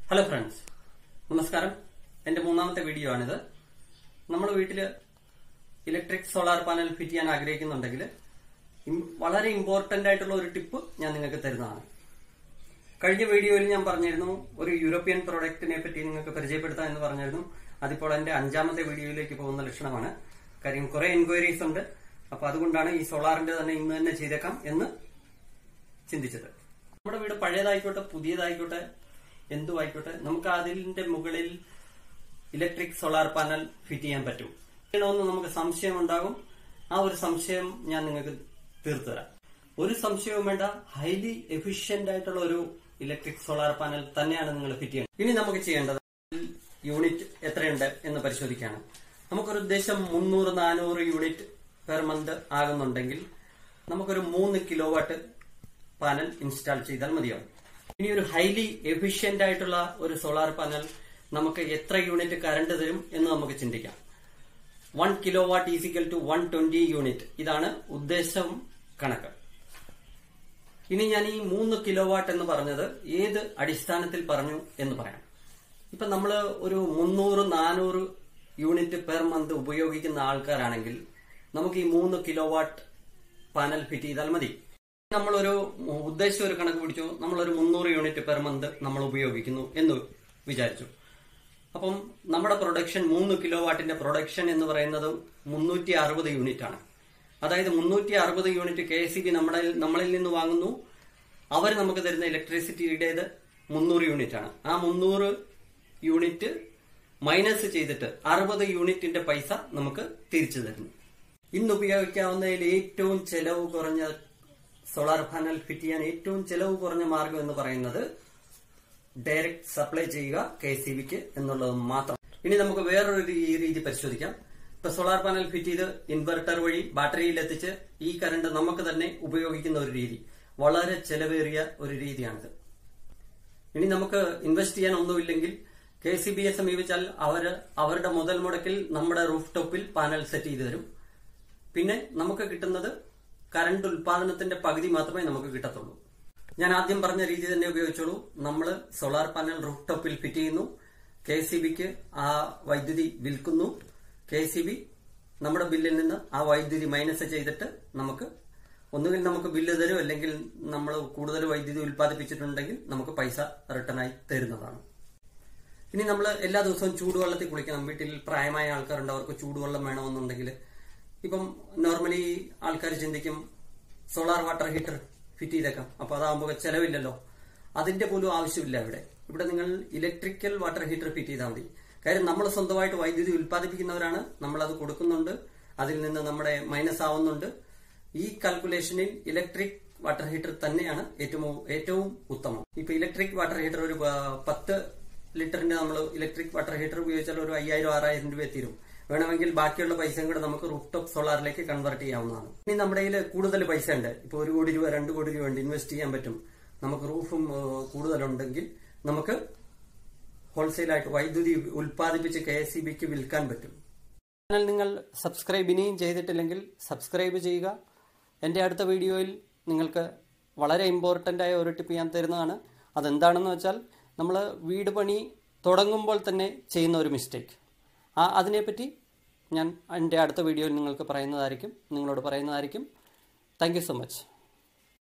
hello friends നമസ്കാരം എന്റെ മൂന്നാമത്തെ വീഡിയോ ആണിത് നമ്മൾ വീട്ടിൽ ഇലക്ട്രിക് സോളാർ പാനൽ ഫിറ്റ് ചെയ്യാൻ ആഗ്രഹിക്കുന്നുണ്ടെങ്കിൽ ഇം- വളരെ ഇമ്പോർട്ടന്റ് ആയിട്ടുള്ള ഒരു ടിപ്പ് ഞാൻ നിങ്ങൾക്ക് തരുന്നതാണ് കഴിഞ്ഞ വീഡിയോയിൽ ഞാൻ പറഞ്ഞിരുന്നു ഒരു യൂറോപ്യൻ പ്രൊഡക്റ്റിനെ പറ്റി നിങ്ങൾക്ക് പരിചയപ്പെടുത്താം എന്ന് പറഞ്ഞിരുന്നു അതിപ്പോൾ എന്റെ അഞ്ചാമത്തെ വീഡിയോയിലേക്ക് പോകുന്ന ലക്ഷണമാണ് കാര്യം കുറെ എൻക്വയറീസ് ഉണ്ട് അപ്പൊ അതുകൊണ്ടാണ് ഈ സോളാറിന്റെ തന്നെ ഇന്ന് തന്നെ ചെയ്തേക്കാം എന്ന് ചിന്തിച്ചത് നമ്മുടെ വീട് പഴയതായിക്കോട്ടെ പുതിയതായിക്കോട്ടെ എന്തു ആയിക്കോട്ടെ നമുക്ക് അതിന്റെ മുകളിൽ ഇലക്ട്രിക് സോളാർ പാനൽ ഫിറ്റ് ചെയ്യാൻ പറ്റും ചെയ്യണമെന്ന് നമുക്ക് സംശയം ഉണ്ടാകും ആ ഒരു സംശയം ഞാൻ നിങ്ങൾക്ക് തീർത്തു തരാം ഒരു സംശയവും വേണ്ട ഹൈലി എഫിഷ്യന്റ് ആയിട്ടുള്ള ഒരു ഇലക്ട്രിക് സോളാർ പാനൽ തന്നെയാണ് നിങ്ങൾ ഫിറ്റ് ചെയ്യേണ്ടത് ഇനി നമുക്ക് ചെയ്യേണ്ടത് യൂണിറ്റ് എത്രയുണ്ട് എന്ന് പരിശോധിക്കാണ് നമുക്കൊരു ഉദ്ദേശം മുന്നൂറ് നാനൂറ് യൂണിറ്റ് പെർ മന്ത് ആകുന്നുണ്ടെങ്കിൽ നമുക്കൊരു മൂന്ന് കിലോ വാട്ട് പാനൽ ഇൻസ്റ്റാൾ ചെയ്താൽ മതിയാവും ഇനി ഒരു ഹൈലി എഫിഷ്യന്റ് ആയിട്ടുള്ള ഒരു സോളാർ പാനൽ നമുക്ക് എത്ര യൂണിറ്റ് കറണ്ട് തരും എന്ന് നമുക്ക് ചിന്തിക്കാം one kilowatt is equal to one twenty unit ഇതാണ് ഉദ്ദേശം കണക്ക് ഇനി ഞാൻ ഈ മൂന്ന് കിലോ വാട്ട് എന്ന് പറഞ്ഞത് ഏത് അടിസ്ഥാനത്തിൽ പറഞ്ഞു എന്ന് പറയാം ഇപ്പൊ നമ്മൾ ഒരു മുന്നൂറ് നാനൂറ് യൂണിറ്റ് പെർ മന്ത് ഉപയോഗിക്കുന്ന ആൾക്കാരാണെങ്കിൽ നമുക്ക് ഈ മൂന്ന് കിലോ വാട്ട് പാനൽ ഫിറ്റ് ചെയ്താൽ മതി നമ്മളൊരു ഉദ്ദേശിച്ച ഒരു കണക്ക് പിടിച്ചു നമ്മളൊരു മുന്നൂറ് യൂണിറ്റ് പെർ മന്ത് നമ്മൾ ഉപയോഗിക്കുന്നു എന്ന് വിചാരിച്ചു അപ്പം നമ്മുടെ പ്രൊഡക്ഷൻ മൂന്ന് കിലോ വാട്ടിന്റെ പ്രൊഡക്ഷൻ എന്ന് പറയുന്നത് മുന്നൂറ്റി അറുപത് യൂണിറ്റ് ആണ് അതായത് മുന്നൂറ്റി അറുപത് യൂണിറ്റ് കെ എസ് ബി നമ്മുടെ നമ്മളിൽ നിന്ന് വാങ്ങുന്നു അവർ നമുക്ക് തരുന്ന ഇലക്ട്രിസിറ്റിയുടേത് മുന്നൂറ് യൂണിറ്റ് ആണ് ആ മുന്നൂറ് യൂണിറ്റ് മൈനസ് ചെയ്തിട്ട് അറുപത് യൂണിറ്റിന്റെ പൈസ നമുക്ക് തിരിച്ചു തരുന്നു ഇന്ന് ഉപയോഗിക്കാവുന്നതിൽ ഏറ്റവും ചെലവ് കുറഞ്ഞ സോളാർ പാനൽ ഫിറ്റ് ചെയ്യാൻ ഏറ്റവും ചെലവ് കുറഞ്ഞ മാർഗം എന്ന് പറയുന്നത് ഡയറക്റ്റ് സപ്ലൈ ചെയ്യുക കെ സി ബിക്ക് എന്നുള്ളത് മാത്രം ഇനി നമുക്ക് വേറൊരു രീ- രീതി പരിശോധിക്കാം ഇപ്പൊ സോളാർ പാനൽ ഫിറ്റ് ചെയ്ത് ഇൻവെർട്ടർ വഴി ബാറ്ററിയിൽ എത്തിച്ച് ഈ കറണ്ട് നമുക്ക് തന്നെ ഉപയോഗിക്കുന്ന ഒരു രീതി വളരെ ചെലവേറിയ ഒരു രീതിയാണിത് ഇനി നമുക്ക് ഇൻവെസ്റ്റ് ചെയ്യാൻ ഒന്നുമില്ലെങ്കിൽ കെ സി ബിയെ സമീപിച്ചാൽ അവര് അവരുടെ മുതൽ മുടക്കിൽ നമ്മുടെ റൂഫ് ടോപ്പിൽ പാനൽ സെറ്റ് ചെയ്തു തരും പിന്നെ നമുക്ക് കിട്ടുന്നത് കറണ്ട് ഉൽപാദനത്തിന്റെ പകുതി മാത്രമേ നമുക്ക് കിട്ടത്തുള്ളൂ ഞാൻ ആദ്യം പറഞ്ഞ രീതി തന്നെ ഉപയോഗിച്ചോളൂ നമ്മൾ സോളാർ പാനൽ റൂഫ് ടോപ്പിൽ ഫിറ്റ് ചെയ്യുന്നു കെ സി ബിക്ക് ആ വൈദ്യുതി വിൽക്കുന്നു കെ സി ബി നമ്മുടെ ബില്ലിൽ നിന്ന് ആ വൈദ്യുതി മൈനസ് ചെയ്തിട്ട് നമുക്ക് ഒന്നുകിൽ നമുക്ക് ബില്ല് തരും അല്ലെങ്കിൽ നമ്മൾ കൂടുതൽ വൈദ്യുതി ഉൽപ്പാദിപ്പിച്ചിട്ടുണ്ടെങ്കിൽ നമുക്ക് പൈസ റിട്ടേൺ ആയി തരുന്നതാണ് ഇനി നമ്മൾ എല്ലാ ദിവസവും ചൂടുവെള്ളത്തിൽ കുളിക്കണം വീട്ടിൽ പ്രായമായ ആൾക്കാരുണ്ട് അവർക്ക് ചൂടുവെള്ളം വേണമെന്നുണ്ടെങ്കിൽ ഇപ്പം നോർമലി ആൾക്കാർ ചിന്തിക്കും സോളാർ വാട്ടർ ഹീറ്റർ ഫിറ്റ് ചെയ്തേക്കാം അപ്പൊ അതാകുമ്പോൾ ചെലവില്ലല്ലോ അതിന്റെ പോലും ആവശ്യമില്ല ഇവിടെ ഇവിടെ നിങ്ങൾ ഇലക്ട്രിക്കൽ വാട്ടർ ഹീറ്റർ ഫിറ്റ് ചെയ്താൽ മതി കാര്യം നമ്മൾ സ്വന്തമായിട്ട് വൈദ്യുതി ഉൽപ്പാദിപ്പിക്കുന്നവരാണ് നമ്മൾ അത് കൊടുക്കുന്നുണ്ട് അതിൽ നിന്ന് നമ്മുടെ മൈനസ് ആവുന്നുണ്ട് ഈ കാൽക്കുലേഷനിൽ ഇലക്ട്രിക് വാട്ടർ ഹീറ്റർ തന്നെയാണ് ഏറ്റവും ഏറ്റവും ഉത്തമം ഇപ്പൊ ഇലക്ട്രിക് വാട്ടർ ഹീറ്റർ ഒരു ആ, പത്ത് ലിറ്ററിന്റെ നമ്മൾ ഇലക്ട്രിക് വാട്ടർ ഹീറ്റർ ഉപയോഗിച്ചാൽ ഒരു അയ്യായിരം ആറായിരം രൂപ തീരും വേണമെങ്കിൽ ബാക്കിയുള്ള പൈസയും കൂടെ നമുക്ക് റൂഫ് ടോപ്പ് സോളാറിലേക്ക് കൺവേർട്ട് ചെയ്യാവുന്നതാണ് ഇനി നമ്മുടെ കയ്യിൽ കൂടുതൽ പൈസ ഉണ്ട് ഇപ്പൊ ഒരു കോടി രൂപ രണ്ട് കോടി രൂപ ഉണ്ട് ഇൻവെസ്റ്റ് ചെയ്യാൻ പറ്റും നമുക്ക് റൂഫും ആ, കൂടുതലുണ്ടെങ്കിൽ നമുക്ക് ഹോൾസെയിലായിട്ട് വൈദ്യുതി ഉൽപ്പാദിപ്പിച്ച് കെ എസ് ബിക്ക് വിൽക്കാൻ പറ്റും ചാനൽ നിങ്ങൾ സബ്സ്ക്രൈബ് ഇനിയും ചെയ്തിട്ടില്ലെങ്കിൽ സബ്സ്ക്രൈബ് ചെയ്യുക എൻ്റെ അടുത്ത വീഡിയോയിൽ നിങ്ങൾക്ക് വളരെ ഇമ്പോർട്ടൻ്റ് ആയ ഒരു ടിപ്പ് ഞാൻ തരുന്നതാണ് അതെന്താണെന്ന് വെച്ചാൽ നമ്മൾ വീട് പണി തുടങ്ങുമ്പോൾ തന്നെ ചെയ്യുന്ന ഒരു മിസ്റ്റേക്ക് ആ അതിനെപ്പറ്റി ഞാൻ എൻ്റെ അടുത്ത വീഡിയോയിൽ നിങ്ങൾക്ക് പറയുന്നതായിരിക്കും നിങ്ങളോട് പറയുന്നതായിരിക്കും താങ്ക് യു സോ മച്ച്